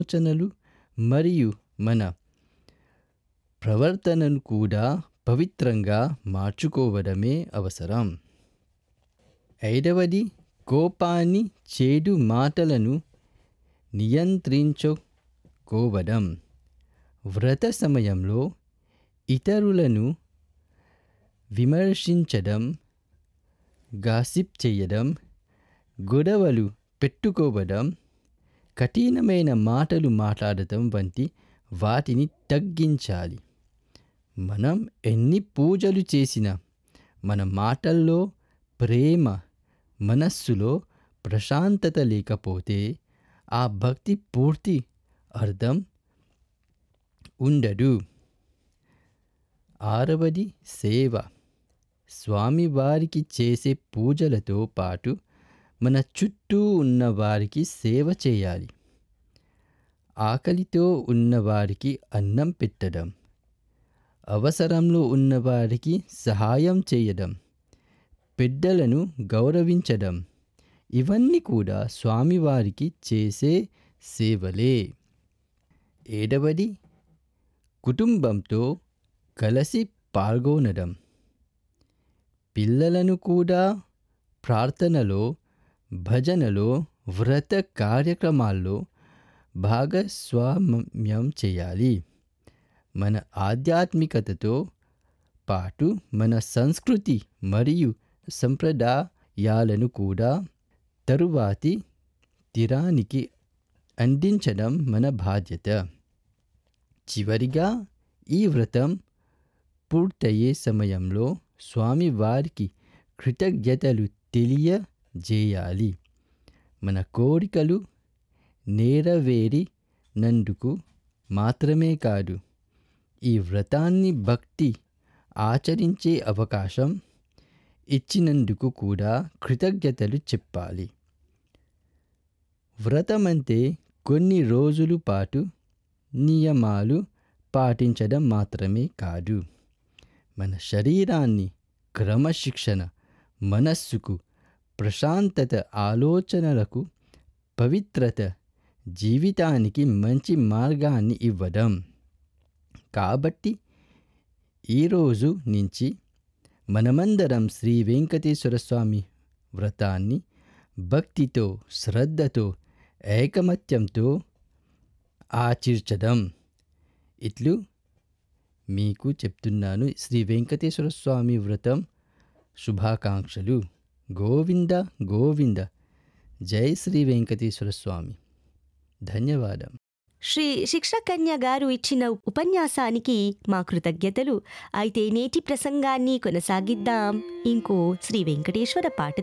ఆలోచనలు మరియు మన ప్రవర్తనను కూడా పవిత్రంగా మార్చుకోవడమే అవసరం ఐదవది కోపాన్ని చెడు మాటలను నియంత్రించుకోవడం వ్రత సమయంలో ఇతరులను విమర్శించడం గాసిప్ చేయడం గొడవలు పెట్టుకోవడం కఠినమైన మాటలు మాట్లాడటం వంటి వాటిని తగ్గించాలి మనం ఎన్ని పూజలు చేసినా మన మాటల్లో ప్రేమ మనస్సులో ప్రశాంతత లేకపోతే ఆ భక్తి పూర్తి అర్థం ఉండదు ఆరవది సేవ స్వామివారికి చేసే పూజలతో పాటు మన చుట్టూ ఉన్న వారికి సేవ చేయాలి ఆకలితో ఉన్నవారికి అన్నం పెట్టడం అవసరంలో ఉన్నవారికి సహాయం చేయడం పెద్దలను గౌరవించడం ఇవన్నీ కూడా స్వామివారికి చేసే సేవలే ఏడవది కుటుంబంతో కలిసి పాల్గొనడం పిల్లలను కూడా ప్రార్థనలో భజనలో వ్రత కార్యక్రమాల్లో భాగస్వామ్యం చేయాలి మన ఆధ్యాత్మికతతో పాటు మన సంస్కృతి మరియు సంప్రదాయాలను కూడా తరువాతి తీరానికి అందించడం మన బాధ్యత చివరిగా ఈ వ్రతం పూర్తయ్యే సమయంలో స్వామివారికి కృతజ్ఞతలు తెలియజేయాలి మన కోరికలు నెరవేరినందుకు మాత్రమే కాదు ఈ వ్రతాన్ని భక్తి ఆచరించే అవకాశం ఇచ్చినందుకు కూడా కృతజ్ఞతలు చెప్పాలి వ్రతం అంటే కొన్ని రోజుల పాటు నియమాలు పాటించడం మాత్రమే కాదు మన శరీరాన్ని క్రమశిక్షణ మనస్సుకు ప్రశాంతత ఆలోచనలకు పవిత్రత జీవితానికి మంచి మార్గాన్ని ఇవ్వడం కాబట్టి ఈరోజు నుంచి మనమందరం శ్రీ వెంకటేశ్వర స్వామి వ్రతాన్ని భక్తితో శ్రద్ధతో ఏకమత్యంతో ఆచరించడం ఇట్లు మీకు చెప్తున్నాను శ్రీ వెంకటేశ్వర స్వామి వ్రతం శుభాకాంక్షలు గోవింద గోవింద జై శ్రీ వెంకటేశ్వర స్వామి ధన్యవాదం శ్రీ శిక్షకన్య గారు ఇచ్చిన ఉపన్యాసానికి మా కృతజ్ఞతలు అయితే నేటి ప్రసంగాన్ని కొనసాగిద్దాం ఇంకో శ్రీ వెంకటేశ్వర పాట